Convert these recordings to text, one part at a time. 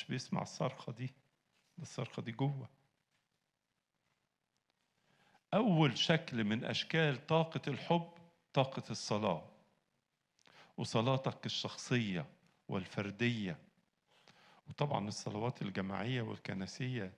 بيسمع الصرخة دي ده الصرخة دي جوه أول شكل من أشكال طاقة الحب طاقة الصلاة وصلاتك الشخصية والفردية وطبعا الصلوات الجماعية والكنسية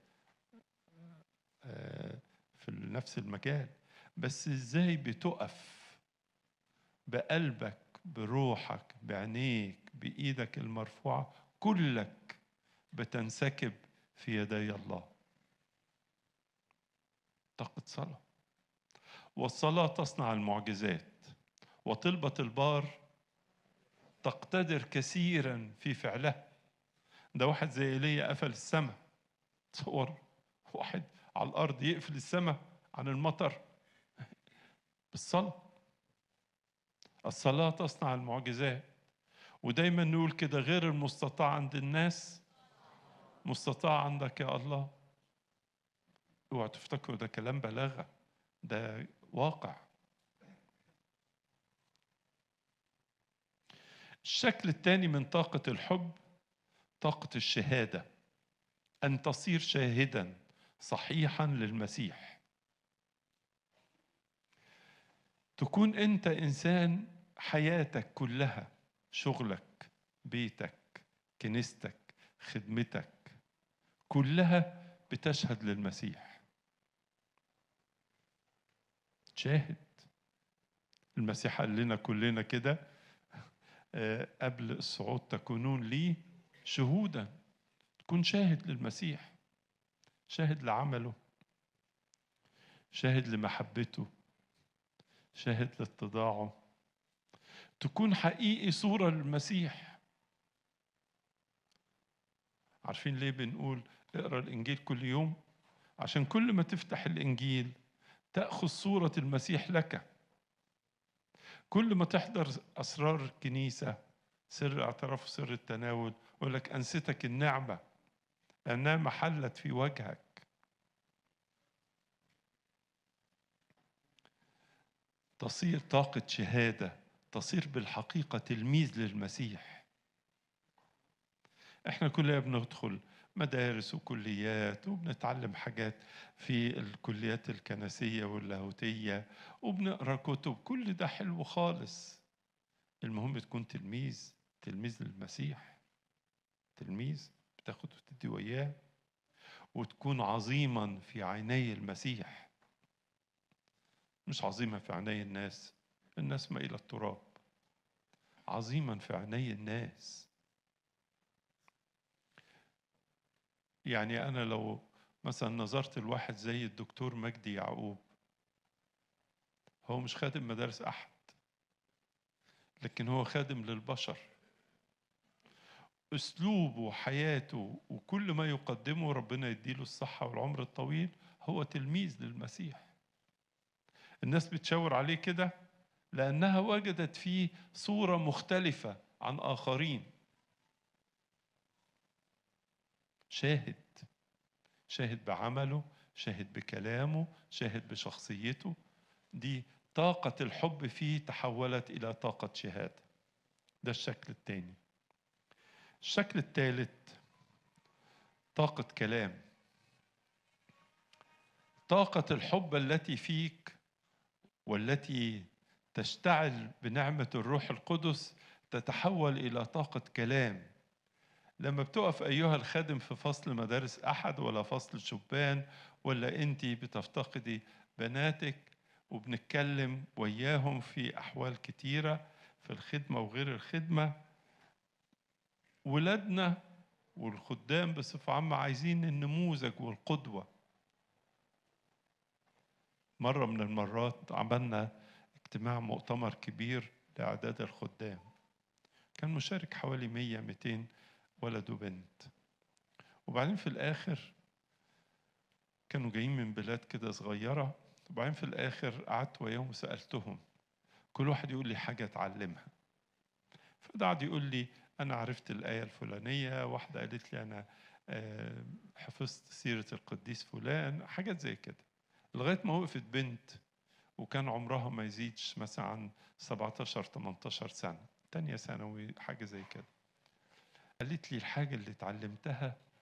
آه، في نفس المجال بس ازاي بتقف بقلبك بروحك بعينيك بإيدك المرفوعة كلك بتنسكب في يدي الله طاقة صلاة والصلاة تصنع المعجزات وطلبة البار تقتدر كثيرا في فعلها ده واحد زي ايليا قفل السماء تصور واحد على الارض يقفل السماء عن المطر بالصلاه الصلاه تصنع المعجزات ودايما نقول كده غير المستطاع عند الناس مستطاع عندك يا الله اوعوا تفتكروا ده كلام بلاغه ده واقع الشكل الثاني من طاقة الحب طاقة الشهادة أن تصير شاهدا صحيحا للمسيح تكون أنت إنسان حياتك كلها شغلك بيتك كنيستك خدمتك كلها بتشهد للمسيح شاهد المسيح قال لنا كلنا كده آه، قبل الصعود تكونون لي شهودا تكون شاهد للمسيح شاهد لعمله شاهد لمحبته شاهد لاتضاعه تكون حقيقي صورة للمسيح عارفين ليه بنقول اقرا الانجيل كل يوم عشان كل ما تفتح الانجيل تاخذ صوره المسيح لك كل ما تحضر اسرار الكنيسه سر اعتراف سر التناول يقول لك انستك النعمه لانها محلت في وجهك تصير طاقه شهاده تصير بالحقيقه تلميذ للمسيح احنا كلنا بندخل مدارس وكليات وبنتعلم حاجات في الكليات الكنسية واللاهوتية وبنقرا كتب كل ده حلو خالص المهم تكون تلميذ تلميذ للمسيح تلميذ بتاخد وتدي وياه وتكون عظيما في عيني المسيح مش عظيمة في عيني الناس الناس ما إلى التراب عظيما في عيني الناس يعني أنا لو مثلا نظرت لواحد زي الدكتور مجدي يعقوب هو مش خادم مدارس أحد لكن هو خادم للبشر أسلوبه وحياته وكل ما يقدمه ربنا يديله الصحة والعمر الطويل هو تلميذ للمسيح الناس بتشاور عليه كده لأنها وجدت فيه صورة مختلفة عن آخرين شاهد شاهد بعمله شاهد بكلامه شاهد بشخصيته دي طاقة الحب فيه تحولت إلى طاقة شهادة ده الشكل الثاني الشكل الثالث طاقة كلام طاقة الحب التي فيك والتي تشتعل بنعمة الروح القدس تتحول إلى طاقة كلام لما بتقف أيها الخادم في فصل مدارس أحد ولا فصل شبان ولا أنت بتفتقدي بناتك وبنتكلم وياهم في أحوال كتيرة في الخدمة وغير الخدمة ولادنا والخدام بصفة عامة عايزين النموذج والقدوة مرة من المرات عملنا اجتماع مؤتمر كبير لإعداد الخدام كان مشارك حوالي 100 200 ولد وبنت وبعدين في الآخر كانوا جايين من بلاد كده صغيرة وبعدين في الآخر قعدت وياهم وسألتهم كل واحد يقول لي حاجة أتعلمها فده قعد يقول لي أنا عرفت الآية الفلانية واحدة قالت لي أنا آه، حفظت سيرة القديس فلان حاجات زي كده لغاية ما وقفت بنت وكان عمرها ما يزيدش مثلا عن 17 18 سنة تانية ثانوي حاجة زي كده قالت لي الحاجة اللي اتعلمتها